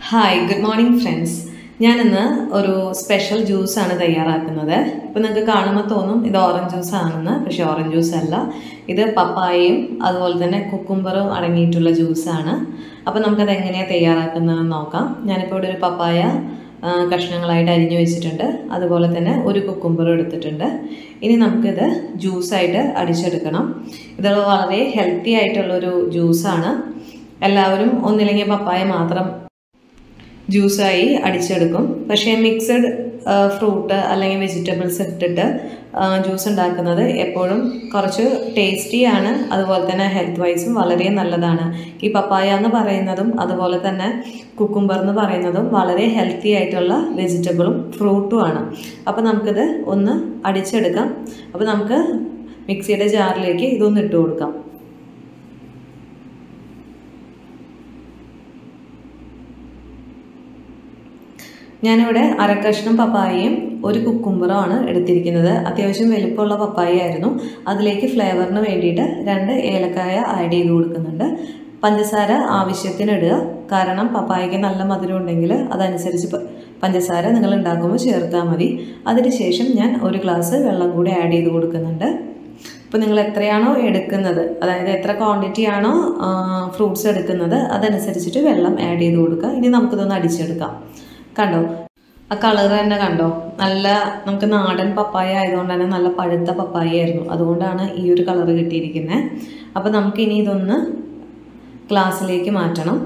hi good morning friends ഞാനിന്ന് ഒരു special ജ്യൂസാണ് തയ്യാറാക്കുന്നത് ഇപ്പം നിങ്ങൾക്ക് കാണുമ്പോൾ തോന്നും ഇത് ഓറഞ്ച് ജ്യൂസ് ആണെന്ന് പക്ഷേ ഓറഞ്ച് ജ്യൂസ് അല്ല ഇത് പപ്പായയും അതുപോലെ തന്നെ കുക്കുംബറും അടങ്ങിയിട്ടുള്ള ജ്യൂസാണ് അപ്പോൾ നമുക്കത് എങ്ങനെയാണ് തയ്യാറാക്കുന്നതെന്ന് നോക്കാം ഞാനിപ്പോൾ ഇവിടെ ഒരു പപ്പായ ആ, കഷ്ണങ്ങളായിട്ട് അരിഞ്ഞു വെച്ചിട്ടുണ്ട് അതുപോലെ തന്നെ ഒരു കുക്കുംബറും എടുത്തിട്ടുണ്ട് ഇനി നമുക്കിത് ജ്യൂസായിട്ട് അടിച്ചെടുക്കണം ഇത് വളരെ ഹെൽത്തി ആയിട്ടുള്ളൊരു ജ്യൂസാണ് എല്ലാവരും ഒന്നില്ലെങ്കിൽ പപ്പായ മാത്രം ജ്യൂസായി അടിച്ചെടുക്കും പക്ഷേ മിക്സഡ് ഫ്രൂട്ട് അല്ലെങ്കിൽ വെജിറ്റബിൾസ് ഇട്ടിട്ട് ജ്യൂസ് ഉണ്ടാക്കുന്നത് എപ്പോഴും കുറച്ച് ടേസ്റ്റിയാണ് അതുപോലെ തന്നെ ഹെൽത്ത് വൈസും വളരെ നല്ലതാണ് ഈ പപ്പായ എന്ന് പറയുന്നതും അതുപോലെ തന്നെ കുക്കുംബർ എന്ന് പറയുന്നതും വളരെ ഹെൽത്തി ആയിട്ടുള്ള വെജിറ്റബിളും ഫ്രൂട്ടുമാണ് അപ്പോൾ നമുക്കിത് ഒന്ന് അടിച്ചെടുക്കാം അപ്പോൾ നമുക്ക് മിക്സിയുടെ ജാറിലേക്ക് ഇതൊന്ന് ഇട്ട് കൊടുക്കാം ഞാനിവിടെ അരക്കഷ്ണം പപ്പായയും ഒരു കുക്കുംബറുമാണ് എടുത്തിരിക്കുന്നത് അത്യാവശ്യം വലിപ്പമുള്ള പപ്പായ ആയിരുന്നു അതിലേക്ക് ഫ്ലേവറിന് വേണ്ടിയിട്ട് രണ്ട് ഏലക്കായ ആഡ് ചെയ്ത് കൊടുക്കുന്നുണ്ട് പഞ്ചസാര ആവശ്യത്തിന് ഇടുക കാരണം പപ്പായയ്ക്ക് നല്ല മധുരം ഉണ്ടെങ്കിൽ അതനുസരിച്ച് പ- പഞ്ചസാര നിങ്ങൾ ഉണ്ടാക്കുമ്പോൾ ചേർത്താൽ മതി അതിനുശേഷം ഞാൻ ഒരു ഗ്ലാസ് വെള്ളം കൂടി ആഡ് ചെയ്ത് കൊടുക്കുന്നുണ്ട് അപ്പോൾ നിങ്ങൾ എത്രയാണോ എടുക്കുന്നത് അതായത് എത്ര ക്വാണ്ടിറ്റി ആണോ ഫ്രൂട്ട്സ് എടുക്കുന്നത് അതനുസരിച്ചിട്ട് വെള്ളം ആഡ് ചെയ്ത് കൊടുക്കുക ഇനി നമുക്കിതൊന്ന് അടിച്ചെടുക്കാം കണ്ടോ ആ കളർ തന്നെ കണ്ടോ നല്ല നമുക്ക് നാടൻ പപ്പായ ആയതുകൊണ്ട് തന്നെ നല്ല പഴുത്ത പപ്പായ ആയിരുന്നു അതുകൊണ്ടാണ് ഈ ഒരു കളർ കിട്ടിയിരിക്കുന്നത് അപ്പോൾ നമുക്കിനി ഇതൊന്ന് ഗ്ലാസ്സിലേക്ക് മാറ്റണം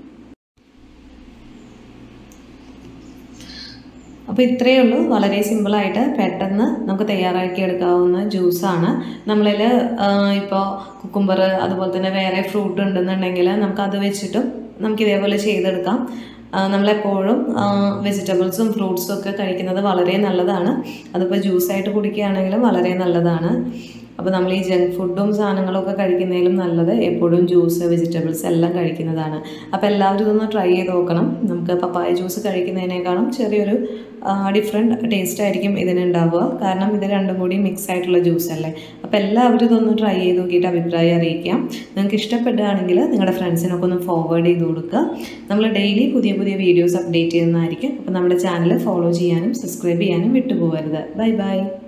അപ്പോൾ ഇത്രയേ ഉള്ളൂ വളരെ സിമ്പിളായിട്ട് പെട്ടെന്ന് നമുക്ക് തയ്യാറാക്കി എടുക്കാവുന്ന ജ്യൂസാണ് നമ്മളിൽ ഇപ്പോൾ കുക്കുംബർ അതുപോലെ തന്നെ വേറെ ഫ്രൂട്ട് ഉണ്ടെന്നുണ്ടെങ്കിൽ നമുക്ക് അത് വെച്ചിട്ടും നമുക്ക് ഇതേപോലെ ചെയ്തെടുക്കാം ആ, നമ്മളെപ്പോഴും വെജിറ്റബിൾസും ഫ്രൂട്ട്സും ഒക്കെ കഴിക്കുന്നത് വളരെ നല്ലതാണ് അതിപ്പോൾ ജ്യൂസായിട്ട് കുടിക്കുകയാണെങ്കിലും വളരെ നല്ലതാണ് അപ്പോൾ നമ്മൾ ഈ ജങ്ക് ഫുഡും സാധനങ്ങളും ഒക്കെ കഴിക്കുന്നതിലും നല്ലത് എപ്പോഴും ജ്യൂസ് വെജിറ്റബിൾസ് എല്ലാം കഴിക്കുന്നതാണ് അപ്പോൾ എല്ലാവരും ഇതൊന്ന് ട്രൈ ചെയ്ത് നോക്കണം നമുക്ക് പപ്പായ ജ്യൂസ് കഴിക്കുന്നതിനേക്കാളും ചെറിയൊരു ഡിഫറെൻറ്റ് ടേസ്റ്റ് ആയിരിക്കും ഇതിനുണ്ടാവുക കാരണം ഇത് രണ്ടും കൂടി മിക്സ് ആയിട്ടുള്ള ജ്യൂസ് അല്ലേ അപ്പോൾ എല്ലാവരും ഇതൊന്ന് ട്രൈ ചെയ്ത് നോക്കിയിട്ട് അഭിപ്രായം അറിയിക്കാം നിങ്ങൾക്ക് ഇഷ്ടപ്പെടുകയാണെങ്കിൽ നിങ്ങളുടെ ഫ്രണ്ട്സിനൊക്കെ ഒന്ന് ഫോർവേഡ് ചെയ്ത് കൊടുക്കുക നമ്മൾ ഡെയിലി പുതിയ പുതിയ വീഡിയോസ് അപ്ഡേറ്റ് ചെയ്യുന്നതായിരിക്കും അപ്പോൾ നമ്മുടെ ചാനൽ ഫോളോ ചെയ്യാനും സബ്സ്ക്രൈബ് ചെയ്യാനും വിട്ടുപോകരുത് ബൈ ബൈ